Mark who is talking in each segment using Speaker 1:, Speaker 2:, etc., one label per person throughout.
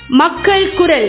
Speaker 1: மக்கள் குரல்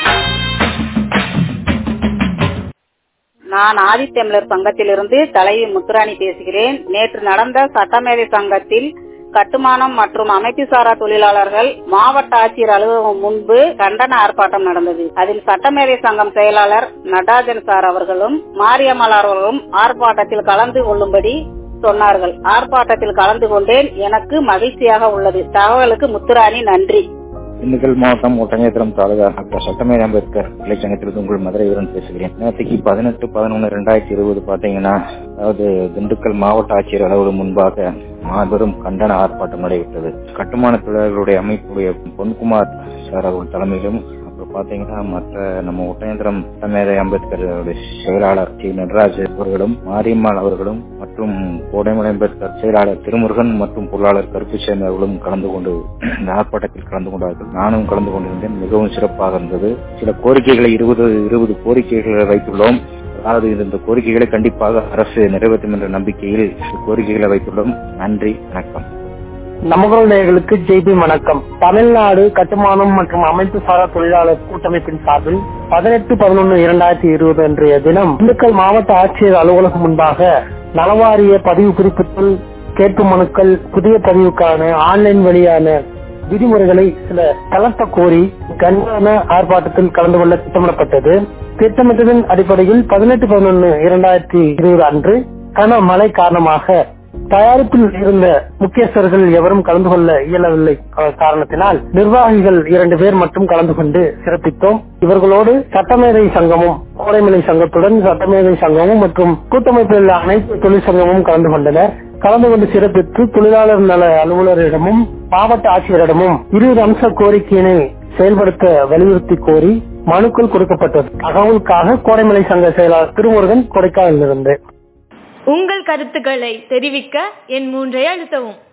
Speaker 2: நான் ஆதித்தமிழர் சங்கத்திலிருந்து தலைவி முத்துராணி பேசுகிறேன் நேற்று நடந்த சட்டமேதை சங்கத்தில் கட்டுமானம் மற்றும் அமைப்புசாரா தொழிலாளர்கள் மாவட்ட ஆட்சியர் அலுவலகம் முன்பு கண்டன ஆர்ப்பாட்டம் நடந்தது அதில் சட்டமேதை சங்கம் செயலாளர் நடராஜன் சார் அவர்களும் மாரியம்மாள் அவர்களும் ஆர்ப்பாட்டத்தில் கலந்து கொள்ளும்படி சொன்னார்கள் ஆர்ப்பாட்டத்தில் கலந்து கொண்டேன் எனக்கு மகிழ்ச்சியாக உள்ளது தகவலுக்கு முத்துராணி நன்றி
Speaker 3: திண்டுக்கல் மாவட்டம் ஒட்டஞ்சத்திரம் தாலுகா டாக்டர் சட்டமேதை அம்பேத்கர் இலைச்சங்கத்திலிருந்து உங்கள் மதுரை வீரன் பேசுகிறேன் நேற்றுக்கு பதினெட்டு பதினொன்று ரெண்டாயிரத்தி இருபது பாத்தீங்கன்னா அதாவது திண்டுக்கல் மாவட்ட ஆட்சியர் அலுவலகம் முன்பாக மாபெரும் கண்டன ஆர்ப்பாட்டம் நடைபெற்றது கட்டுமான தொழிலாளர்களுடைய அமைப்புடைய பொன்குமார் சார் அவர்கள் தலைமையிலும் அப்புறம் பாத்தீங்கன்னா மற்ற நம்ம ஒட்டயந்திரம் சட்டமேதை அம்பேத்கர் செயலாளர் டி நடராஜ் அவர்களும் மாரியம்மாள் அவர்களும் மற்றும் கோடைமலை அம்பேத்கர் செயலாளர் திருமுருகன் மற்றும் பொருளாளர் கருப்புச்சேமி அவர்களும் கலந்து கொண்டு இந்த ஆர்ப்பாட்டத்தில் கலந்து கொண்டார்கள் நானும் கலந்து கொண்டிருந்தேன் மிகவும் சிறப்பாக இருந்தது சில கோரிக்கைகளை இருபது இருபது கோரிக்கைகளை வைத்துள்ளோம் அதாவது இந்த கோரிக்கைகளை கண்டிப்பாக அரசு நிறைவேற்றும் என்ற நம்பிக்கையில் கோரிக்கைகளை வைத்துள்ளோம் நன்றி வணக்கம்
Speaker 4: நமக்குள் நேயர்களுக்கு ஜெய்பி வணக்கம் தமிழ்நாடு கட்டுமானம் மற்றும் அமைப்பு சாரா தொழிலாளர் கூட்டமைப்பின் சார்பில் பதினெட்டு பதினொன்று இரண்டாயிரத்தி இருபது அன்றைய தினம் திண்டுக்கல் மாவட்ட ஆட்சியர் அலுவலகம் முன்பாக நலவாரிய பதிவு குறிப்பிட்டல் கேட்பு மனுக்கள் புதிய பதிவுக்கான ஆன்லைன் வழியான விதிமுறைகளை சில தளர்த்த கோரி கண்காண ஆர்ப்பாட்டத்தில் கலந்து கொள்ள திட்டமிடப்பட்டது திட்டமிட்டதன் அடிப்படையில் பதினெட்டு பதினொன்று இரண்டாயிரத்தி இருபது அன்று கனமழை காரணமாக தயாரிப்பில் இருந்த முக்கியஸ்தர்கள் எவரும் கலந்து கொள்ள இயலவில்லை காரணத்தினால் நிர்வாகிகள் இரண்டு பேர் மட்டும் கலந்து கொண்டு சிறப்பித்தோம் இவர்களோடு சட்டமேதை சங்கமும் கோடைமலை சங்கத்துடன் சட்டமேதை சங்கமும் மற்றும் கூட்டமைப்பில் உள்ள அனைத்து தொழிற்சங்கமும் கலந்து கொண்டனர் கலந்து கொண்டு சிறப்பித்து தொழிலாளர் நல அலுவலரிடமும் மாவட்ட ஆட்சியரிடமும் இருபது அம்ச கோரிக்கையினை செயல்படுத்த வலியுறுத்தி கோரி மனுக்கள் கொடுக்கப்பட்டது தகவலுக்காக கோடைமலை சங்க செயலாளர் திருமுருகன் கொடைக்கானலிருந்து
Speaker 1: உங்கள் கருத்துக்களை தெரிவிக்க என் மூன்றை அழுத்தவும்